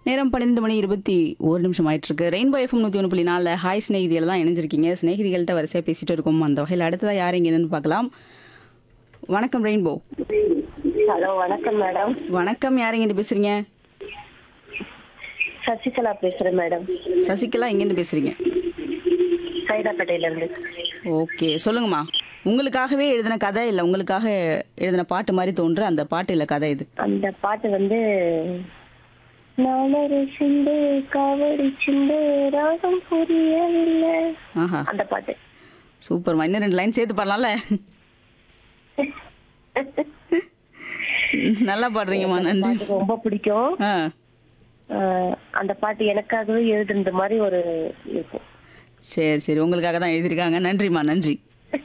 நேரம் பன்னிரெண்டு மணி இருபத்தி ஒரு நிமிஷம் ஆயிட்டு இருக்கு ரெயின்போ எஃப்எம் நூற்றி ஒன்று புள்ளி நாலில் ஹாய் ஸ்நேகிதியில் தான் இணைஞ்சிருக்கீங்க ஸ்நேகிதிகள்கிட்ட வரிசையாக பேசிட்டு இருக்கோம் அந்த வகையில் அடுத்ததாக யார் இங்கேன்னு பார்க்கலாம் வணக்கம் ரெயின்போ ஹலோ வணக்கம் மேடம் வணக்கம் யார் இங்கேருந்து பேசுறீங்க சசிகலா பேசுறேன் மேடம் சசிகலா எங்கேருந்து பேசுறீங்க சைதாப்பேட்டையில இருந்து ஓகே சொல்லுங்கம்மா உங்களுக்காகவே எழுதின கதை இல்லை உங்களுக்காக எழுதின பாட்டு மாதிரி தோன்ற அந்த பாட்டு இல்லை கதை இது அந்த பாட்டு வந்து நானொரு சிந்து காவடி சிந்து ராகம் புரியவில்லை ஆஹா அந்த பாட்டு சூப்பர்மா இன்னும் ரெண்டு லைன் சேர்த்து பாடலாம்ல நல்லா பாடுறீங்கம்மா நன்றி பாட்டு ரொம்ப பிடிக்கும் ஆ ஆஹ் அந்த பாட்டு எனக்காகவே எழுதுனது மாதிரி ஒரு இருக்கும் சரி சரி உங்களுக்காக தான் எழுதியிருக்காங்க நன்றிம்மா நன்றி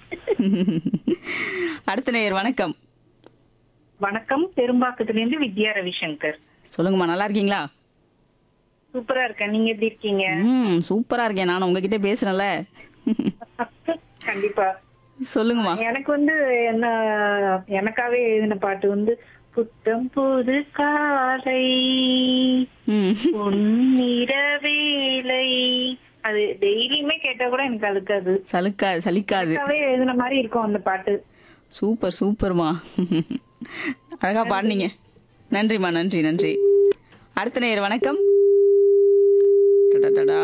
அடுத்த நேயர் வணக்கம் வணக்கம் பெரும்பாக்கத்துல இருந்து வித்யா ரவிசங்கர் சொல்லுங்கம்மா நல்லா இருக்கீங்களா சூப்பரா இருக்கேன் நீங்க எப்படி இருக்கீங்க ம் சூப்பரா இருக்கேன் நான் உங்ககிட்ட பேசுறேன்ல கண்டிப்பா சொல்லுங்கம்மா எனக்கு வந்து என்ன எனக்காவே எழுதின பாட்டு வந்து புத்தம் புது காலை ம் பொன்னிறவேலை அது டெய்லியுமே கேட்டா கூட எனக்கு அழுக்காது சலுக்கா சலிக்காது எனக்காவே எழுதின மாதிரி இருக்கும் அந்த பாட்டு சூப்பர் சூப்பர்மா அழகா பாடுனீங்க நன்றிம்மா நன்றி நன்றி அடுத்த நேயர் வணக்கம் டடடடா.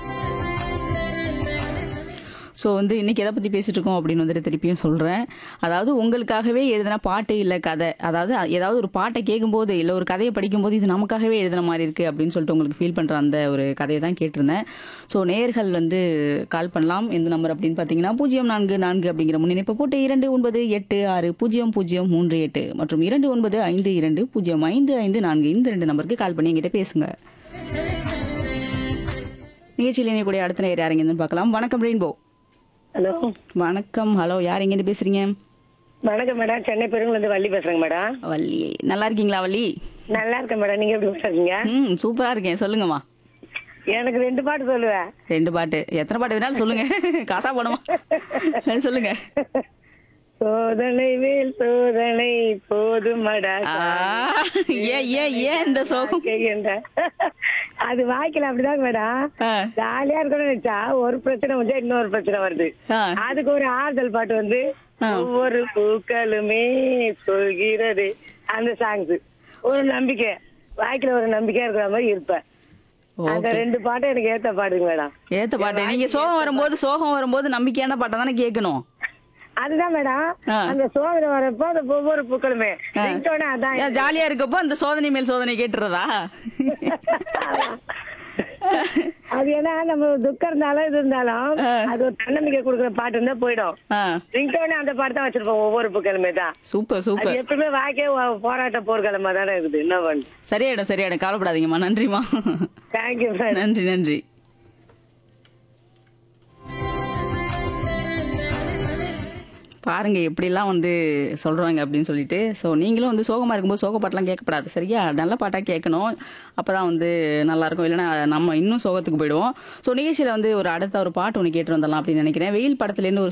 ஸோ வந்து இன்னைக்கு எதை பற்றி பேசிட்டு இருக்கோம் அப்படின்னு வந்துட்டு திருப்பியும் சொல்கிறேன் அதாவது உங்களுக்காகவே எழுதின பாட்டு இல்லை கதை அதாவது ஏதாவது ஒரு பாட்டை கேட்கும்போது இல்லை ஒரு கதையை படிக்கும்போது இது நமக்காகவே எழுதின மாதிரி இருக்குது அப்படின்னு சொல்லிட்டு உங்களுக்கு ஃபீல் பண்ணுற அந்த ஒரு கதையை தான் கேட்டிருந்தேன் ஸோ நேர்கள் வந்து கால் பண்ணலாம் எந்த நம்பர் அப்படின்னு பார்த்தீங்கன்னா பூஜ்ஜியம் நான்கு நான்கு அப்படிங்கிற முன்னிணைப்பு போட்டு இரண்டு ஒன்பது எட்டு ஆறு பூஜ்ஜியம் பூஜ்ஜியம் மூன்று எட்டு மற்றும் இரண்டு ஒன்பது ஐந்து இரண்டு பூஜ்ஜியம் ஐந்து ஐந்து நான்கு இந்த ரெண்டு நம்பருக்கு கால் பண்ணி என்கிட்ட பேசுங்க நிகழ்ச்சியில் இணையக்கூடிய அடுத்த நேர் யார் எங்கேருந்து பார்க்கலாம் வணக்கம் ரெயின்போ ஹலோ வணக்கம் ஹலோ யார் எங்கேருந்து பேசுறீங்க வணக்கம் மேடம் சென்னை பெருங்குல இருந்து வள்ளி பேசுறேங்க மேடம் வள்ளி நல்லா இருக்கீங்களா வள்ளி நல்லா இருக்கேன் மேடம் நீங்க எப்படி பேசுறீங்க ம் சூப்பரா இருக்கேன் சொல்லுங்கம்மா எனக்கு ரெண்டு பாட்டு சொல்லுவேன் ரெண்டு பாட்டு எத்தனை பாட்டு வேணாலும் சொல்லுங்க காசா போடுமா சொல்லுங்க சோதனை மேல் சோதனை போதுமடா ஆ, ஏன் ஏன் ஏன் இந்த சோகம் கேக்குறேன். அது வாய்க்கல அப்படிதான் மேடம் ஆ, ஜாலியா இருக்கணும்னு நினைச்சா ஒரு பிரச்சனை வந்து இன்னொரு பிரச்சனை வருது ஆ, அதுக்கு ஒரு ஆறுதல் பாட்டு வந்து ஒவ்வொரு பூக்களுமே சொல்கிறது அந்த சாங்ஸ் ஒரு நம்பிக்கை வாய்க்குல ஒரு நம்பிக்கையா இருக்கிற மாதிரி இருப்பேன் அந்த ஓகே ரெண்டு பாட்டும் எனக்கு ஏத்த பாடுங்க மேடம் ஏத்த பாட்டு நீங்க சோகம் வரும்போது சோகம் வரும்போது நம்பிக்கையான பாட்டை தானே கேட்கணும் அதுதான் மேடம் ஆ. அந்த சோதனை வரப்போ அந்த ஒவ்வொரு பூக்களுமே ringtone அதான் ஏன் ஜாலியா இருக்கப்போ அந்த சோதனை மேல் சோதனை கேட்டுறதா அது ஏன்னா நம்ம துக்கம் இருந்தாலும் இது இருந்தாலும் அது ஒரு தன்னம்பிக்கை கொடுக்குற பாட்டு இருந்தா போயிடும் ஆ, ரிங்டோனே அந்த பாட்டு தான் வச்சிருப்போம் ஒவ்வொரு புக்கிழமை தான் சூப்பர் அது சூப்பர் எப்பவுமே வாக்கே ஒ- போராட்ட போர்க்கிழமை தானே இருக்குது என்ன பண்ணு சரியாயிடும் சரியாயிடும் கவலைப்படாதீங்கம்மா நன்றிம்மா தேங்க்யூ நன்றி நன்றி பாருங்க எப்படிலாம் வந்து சொல்றாங்க அப்படின்னு சொல்லிட்டு ஸோ நீங்களும் வந்து சோகமா இருக்கும்போது சோக பாட்டெல்லாம் கேட்கப்படாது சரியா நல்ல பாட்டா கேட்கணும் அப்பதான் வந்து நல்லா இருக்கும் இல்லைன்னா நம்ம இன்னும் சோகத்துக்கு போயிடுவோம் ஸோ நிகழ்ச்சியில வந்து ஒரு அடுத்த ஒரு பாட்டு ஒன்று கேட்டு வந்துடலாம் அப்படின்னு நினைக்கிறேன் வெயில் படத்துலேருந்து ஒரு